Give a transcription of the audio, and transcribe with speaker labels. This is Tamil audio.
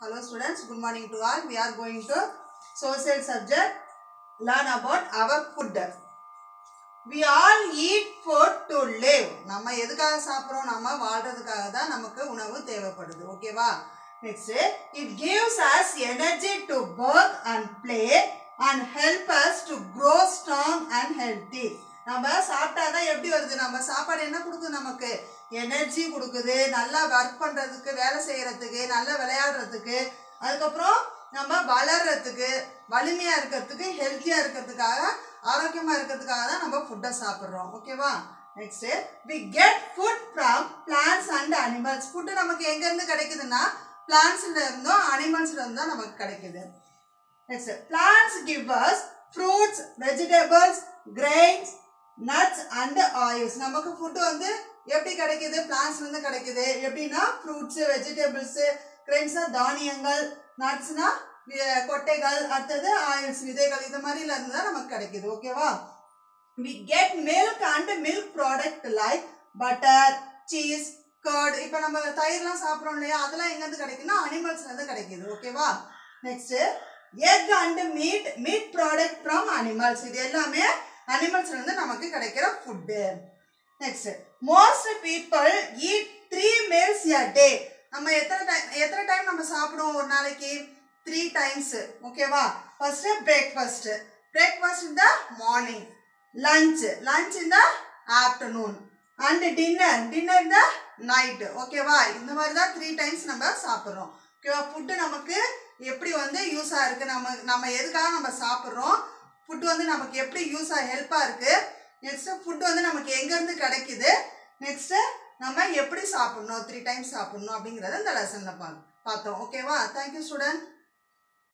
Speaker 1: Hello students, good morning to all. We are going to social subject, learn about our food. We all eat food to live. நம்ம எதுக்காக சாப்பிட்றோம் நம்ம வாழ்றதுக்காக தான் நமக்கு உணவு தேவைப்படுது ஓகேவா next it gives us energy to work and play and help us to grow strong and healthy நம்ம சாப்பிட்டாதான் எப்படி வருது நம்ம சாப்பாடு என்ன கொடுக்குது நமக்கு எனர்ஜி கொடுக்குது நல்லா ஒர்க் பண்ணுறதுக்கு வேலை செய்கிறதுக்கு நல்லா விளையாடுறதுக்கு அதுக்கப்புறம் நம்ம வளர்றதுக்கு வலிமையாக இருக்கிறதுக்கு ஹெல்த்தியாக இருக்கிறதுக்காக ஆரோக்கியமாக இருக்கிறதுக்காக தான் நம்ம ஃபுட்டை சாப்பிட்றோம் ஓகேவா next we get food from plants and animals food நமக்கு எங்கேருந்து கிடைக்குதுன்னா பிளான்ஸ்ல இருந்தும் அனிமல்ஸ்ல இருந்தும் நமக்கு கிடைக்குது next plants give us fruits vegetables grains nuts and oils நமக்கு ஃபுட்டு வந்து எப்படி கிடைக்குது பிளான்ஸ்ல இருந்து கிடைக்குது எப்படின்னா ஃப்ரூட்ஸ் வெஜிடபிள்ஸ் கிரெயின்ஸ்னா தானியங்கள் நட்ஸ்னா கொட்டைகள் அடுத்தது ஆயில்ஸ் விதைகள் இது மாதிரில இருந்து தான் நமக்கு கிடைக்குது ஓகேவா we get milk and milk product like butter cheese curd இப்போ நம்ம தயிர்லாம் சாப்பிட்றோம் இல்லையா அதெல்லாம் எங்கேருந்து கிடைக்குன்னா அனிமல்ஸ்லேருந்து கிடைக்குது ஓகேவா next egg and meat meat product from animals இது எல்லாமே அனிமல்ஸ்லேருந்து நமக்கு கிடைக்கிற food next most people eat three meals a day நம்ம எத்தனை டைம் எத்தனை டைம் நம்ம சாப்பிடுவோம் ஒரு நாளைக்கு த்ரீ டைம்ஸ் ஓகேவா first breakfast breakfast in the morning lunch lunch in the afternoon and dinner dinner the night ஓகேவா இந்த மாதிரி தான் த்ரீ டைம்ஸ் நம்ம சாப்பிட்றோம் ஓகேவா ஃபுட்டு நமக்கு எப்படி வந்து யூஸாக இருக்குது நம்ம நம்ம எதுக்காக நம்ம சாப்பிட்றோம் ஃபுட்டு வந்து நமக்கு எப்படி யூஸாக ஹெல்ப்பாக இருக்குது நெக்ஸ்ட்டு ஃபுட்டு வந்து நமக்கு எங்கேருந்து கிடைக்குது நெக்ஸ்ட்டு நம்ம எப்படி சாப்பிட்ணும் த்ரீ டைம்ஸ் சாப்பிட்ணும் அப்படிங்கிறத இந்த லெசனில் பா பார்த்தோம் ஓகேவா தேங்க்யூ ஸ்டூடெண்ட்